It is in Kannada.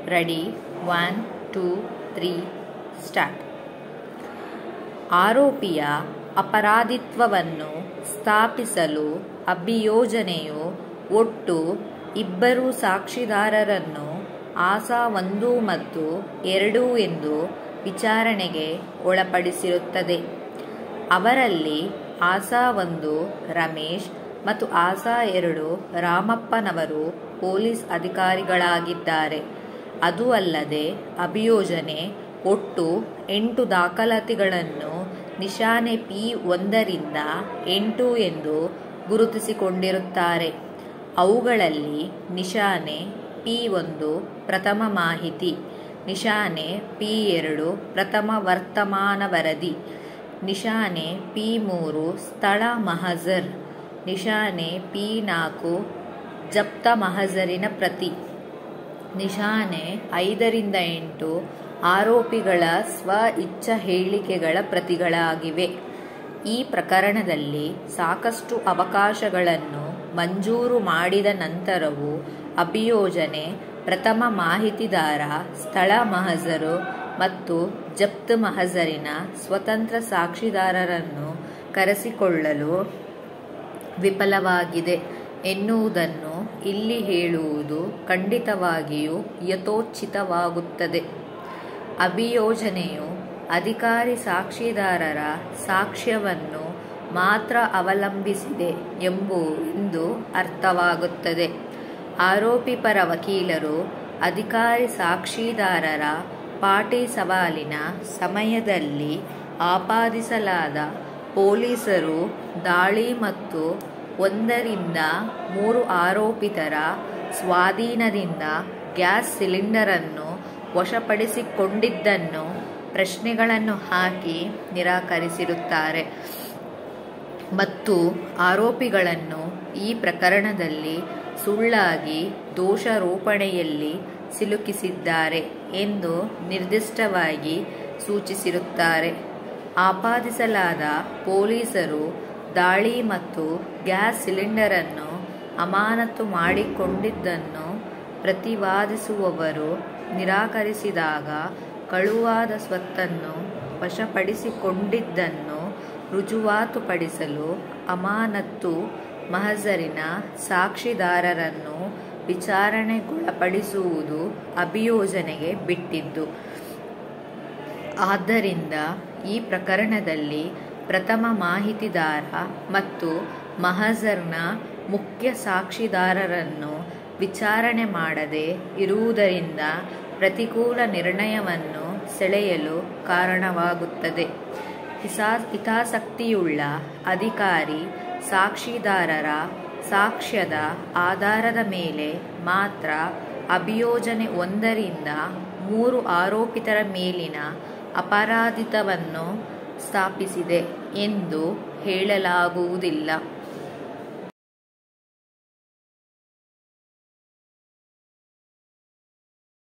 ready one two three start ಆರೋಪಿಯ ಅಪರಾಧಿತ್ವವನ್ನು ಸ್ಥಾಪಿಸಲು ಅಭಿಯೋಜನೆಯು ಒಟ್ಟು ಇಬ್ಬರು ಸಾಕ್ಷಿದಾರರನ್ನು ಆಸಾ ಒಂದು ಮತ್ತು ಎರಡು ಎಂದು ವಿಚಾರಣೆಗೆ ಒಳಪಡಿಸಿರುತ್ತದೆ ಅವರಲ್ಲಿ ಆಸಾ ಒಂದು ರಮೇಶ್ ಮತ್ತು ಆಸಾ ಎರಡು ರಾಮಪ್ಪನವರು ಪೊಲೀಸ್ ಅಧಿಕಾರಿಗಳಾಗಿದ್ದಾರೆ ಅದು ಅಲ್ಲದೆ ಅಭಿಯೋಜನೆ ಒಟ್ಟು ಎಂಟು ದಾಖಲಾತಿಗಳನ್ನು ನಿಶಾನೆ ಪಿ ಒಂದರಿಂದ ಎಂಟು ಎಂದು ಗುರುತಿಸಿಕೊಂಡಿರುತ್ತಾರೆ ಅವುಗಳಲ್ಲಿ ನಿಶಾನೆ ಪಿ ಒಂದು ಪ್ರಥಮ ಮಾಹಿತಿ ನಿಶಾನೆ ಪಿ ಎರಡು ಪ್ರಥಮ ವರ್ತಮಾನ ವರದಿ ನಿಶಾನೆ ಪಿ ಮೂರು ಸ್ಥಳ ಮಹಜರ್ ನಿಶಾನೆ ಪಿ ನಾಲ್ಕು ಜಪ್ತ ಮಹಜರಿನ ಪ್ರತಿ ನಿಶಾನೆ ಐದರಿಂದ ಎಂಟು ಆರೋಪಿಗಳ ಸ್ವ ಇಚ್ಛ ಹೇಳಿಕೆಗಳ ಪ್ರತಿಗಳಾಗಿವೆ ಈ ಪ್ರಕರಣದಲ್ಲಿ ಸಾಕಷ್ಟು ಅವಕಾಶಗಳನ್ನು ಮಂಜೂರು ಮಾಡಿದ ನಂತರವೂ ಅಭಿಯೋಜನೆ ಪ್ರಥಮ ಮಾಹಿತಿದಾರ ಸ್ಥಳ ಮಹಜರು ಮತ್ತು ಜಪ್ತ್ ಮಹಜರಿನ ಸ್ವತಂತ್ರ ಸಾಕ್ಷಿದಾರರನ್ನು ಕರೆಸಿಕೊಳ್ಳಲು ವಿಫಲವಾಗಿದೆ ಎನ್ನುವುದನ್ನು ಇಲ್ಲಿ ಹೇಳುವುದು ಖಂಡಿತವಾಗಿಯೂ ಯಥೋಚಿತವಾಗುತ್ತದೆ ಅಭಿಯೋಜನೆಯು ಅಧಿಕಾರಿ ಸಾಕ್ಷಿದಾರರ ಸಾಕ್ಷ್ಯವನ್ನು ಮಾತ್ರ ಅವಲಂಬಿಸಿದೆ ಎಂಬುದು ಅರ್ಥವಾಗುತ್ತದೆ ಆರೋಪಿ ಪರ ವಕೀಲರು ಅಧಿಕಾರಿ ಸಾಕ್ಷಿದಾರರ ಪಾಟಿ ಸವಾಲಿನ ಸಮಯದಲ್ಲಿ ಆಪಾದಿಸಲಾದ ಪೊಲೀಸರು ದಾಳಿ ಮತ್ತು ಒಂದರಿಂದ ಮೂರು ಆರೋಪಿತರ ಸ್ವಾಧೀನದಿಂದ ಗ್ಯಾಸ್ ಸಿಲಿಂಡರನ್ನು ವಶಪಡಿಸಿಕೊಂಡಿದ್ದನ್ನು ಪ್ರಶ್ನೆಗಳನ್ನು ಹಾಕಿ ನಿರಾಕರಿಸಿರುತ್ತಾರೆ ಮತ್ತು ಆರೋಪಿಗಳನ್ನು ಈ ಪ್ರಕರಣದಲ್ಲಿ ಸುಳ್ಳಾಗಿ ದೋಷಾರೋಪಣೆಯಲ್ಲಿ ಸಿಲುಕಿಸಿದ್ದಾರೆ ಎಂದು ನಿರ್ದಿಷ್ಟವಾಗಿ ಸೂಚಿಸಿರುತ್ತಾರೆ ಆಪಾದಿಸಲಾದ ಪೊಲೀಸರು ದಾಳಿ ಮತ್ತು ಗ್ಯಾಸ್ ಸಿಲಿಂಡರನ್ನು ಅಮಾನತು ಮಾಡಿಕೊಂಡಿದ್ದನ್ನು ಪ್ರತಿವಾದಿಸುವವರು ನಿರಾಕರಿಸಿದಾಗ ಕಳುವಾದ ಸ್ವತ್ತನ್ನು ವಶಪಡಿಸಿಕೊಂಡಿದ್ದನ್ನು ರುಜುವಾತುಪಡಿಸಲು ಅಮಾನತ್ತು ಮಹಜರಿನ ಸಾಕ್ಷಿದಾರರನ್ನು ವಿಚಾರಣೆಗೊಳಪಡಿಸುವುದು ಅಭಿಯೋಜನೆಗೆ ಬಿಟ್ಟಿದ್ದು ಆದ್ದರಿಂದ ಈ ಪ್ರಕರಣದಲ್ಲಿ ಪ್ರಥಮ ಮಾಹಿತಿದಾರ ಮತ್ತು ಮಹಜರ್ನ ಮುಖ್ಯ ಸಾಕ್ಷಿದಾರರನ್ನು ವಿಚಾರಣೆ ಮಾಡದೆ ಇರುವುದರಿಂದ ಪ್ರತಿಕೂಲ ನಿರ್ಣಯವನ್ನು ಸೆಳೆಯಲು ಕಾರಣವಾಗುತ್ತದೆ ಹಿಸಾ ಹಿತಾಸಕ್ತಿಯುಳ್ಳ ಅಧಿಕಾರಿ ಸಾಕ್ಷಿದಾರರ ಸಾಕ್ಷ್ಯದ ಆಧಾರದ ಮೇಲೆ ಮಾತ್ರ ಅಭಿಯೋಜನೆ ಒಂದರಿಂದ ಮೂರು ಆರೋಪಿತರ ಮೇಲಿನ ಅಪರಾಧಿತವನ್ನು ಸ್ಥಾಪಿಸಿದೆ ಎಂದು ಹೇಳಲಾಗುವುದಿಲ್ಲ